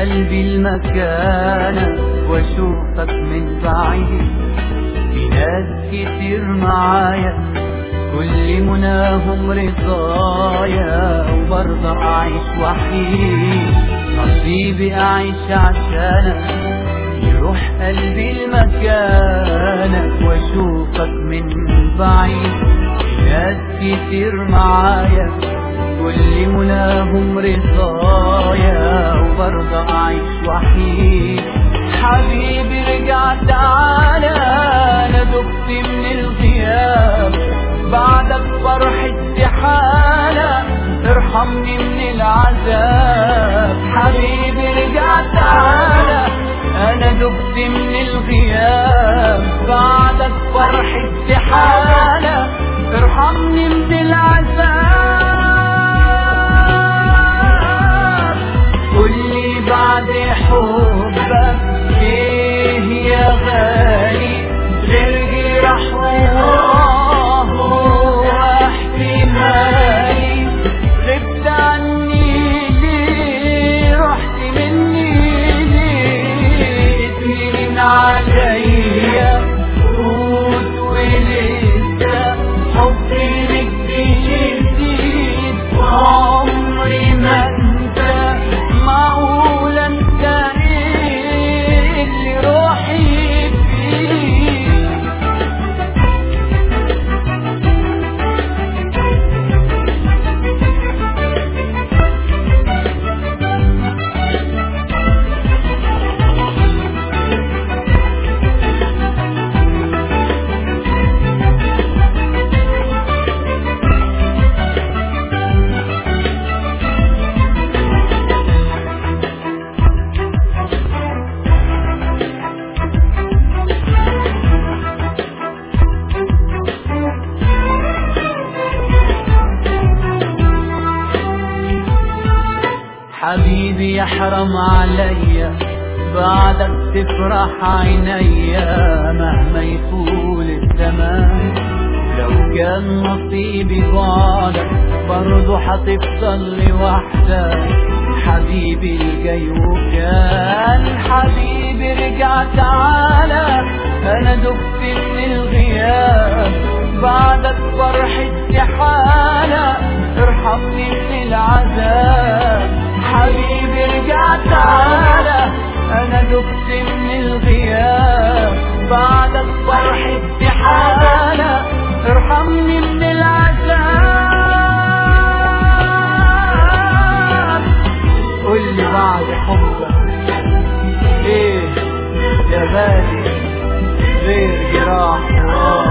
قلبي المكانة واشوفك من بعيد في ناس كتير معايا كل مناهم رضايا وبرضه اعيش وحيد نصيبي اعيش عشانك يروح قلبي المكانك واشوفك من بعيد ناس كتير معايا كل مناهم رضايا وبرضه اعيش وحيد حبيبي رجع تعالى انا دبت من الغياب بعدك فرحة استحالة ارحمني من العذاب حبيبي رجع تعالى انا دبت من الغياب بعدك فرحة استحالة ارحمني من العذاب قولي بعد حبك ايه يا غالي غير جرح وآه واحتمالي غبت عني ليه رحت مني ليه اتنين عليا فوت ولسه حبي لك بيزيد وعمري ما انسى معقول انسى ايه اللي روحي فيه حبيبي يحرم عليا بعدك تفرح عينيا مهما يطول الزمان لو كان نصيبي بعدك برضه هتفضل لوحدك حبيبي الجاي وكان حبيبي رجع تعالى انا دبت من الغياب بعدك فرحة استحالة ارحمني من العذاب حبيبي رجع تعالى انا دبت من الغياب بعدك فرحة استحالة ارحمني من العذاب قولي بعد حبك ايه يا غالي غير جراح وآه